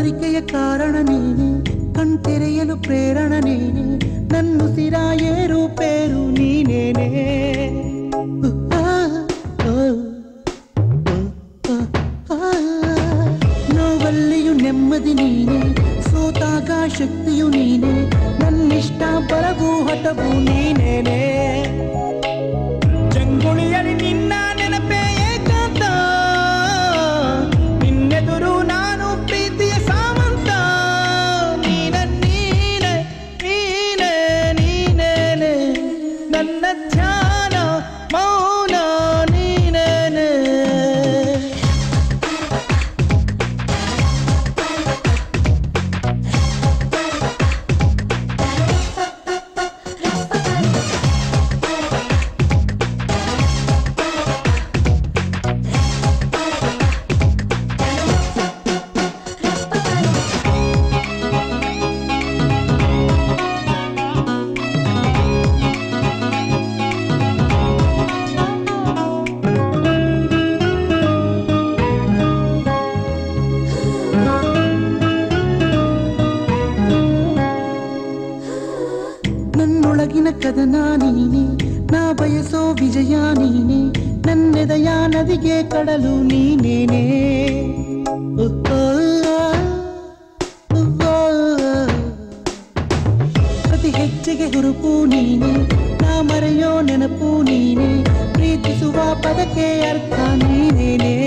ಅರಿಕೆಯ ಕಾರಣ ನೀನೆ ಕಣ್ತೆರೆಯಲು ಪ್ರೇರಣ ನೀನೆ ನನ್ನುಸಿರ ಏರು ಪೇರು ನೀನೇನೆ ಆ, ಆ, ಆ, ಆ, ನೋವಲ್ಲಿಯೂ ನೆಮ್ಮದಿ ನೀನೆ ಸೋತಾಗ ಶಕ್ತಿಯು ನೀನೆ ನನ್ನಿಷ್ಟ ಬರವು ಹಠವು ನೀನೇನೆ ಜಂಗುಳಿಯಲ್ಲಿ ನಿನ್ನ ನೆನಪೇ ಏಕಾಂತ ನಿನ್ನೆದುರು ನಾನು ಪ್ರೀತಿಯ ಸಾಮಂತ ನೀನ ನೀನೆ ನೀನೆ ನೀನೇನೆ ನನ್ನ ಧ್ಯಾನ ಮೌನ ನೀನೇನೆ ನನ್ನೊಳಗಿನ ಕದನ ನೀನೆ ನಾ ಬಯಸೋ ವಿಜಯ ನೀನೆ ನನ್ನೆದೆಯ ನದಿಗೆ ಕಡಲು ನೀನೇನೆ ಉಹ್ಹೋ, ಉಹ್ಹೋ. ಪ್ರತಿ ಹೆಜ್ಜೆಗೆ ಹುರುಪು ನೀನೆ ನಾ ಮರೆಯೋ ನೆನಪು ನೀನೆ ಪ್ರೀತಿಸುವ ಪದಕ್ಕೆ ಅರ್ಥ ನೀನೇನೆ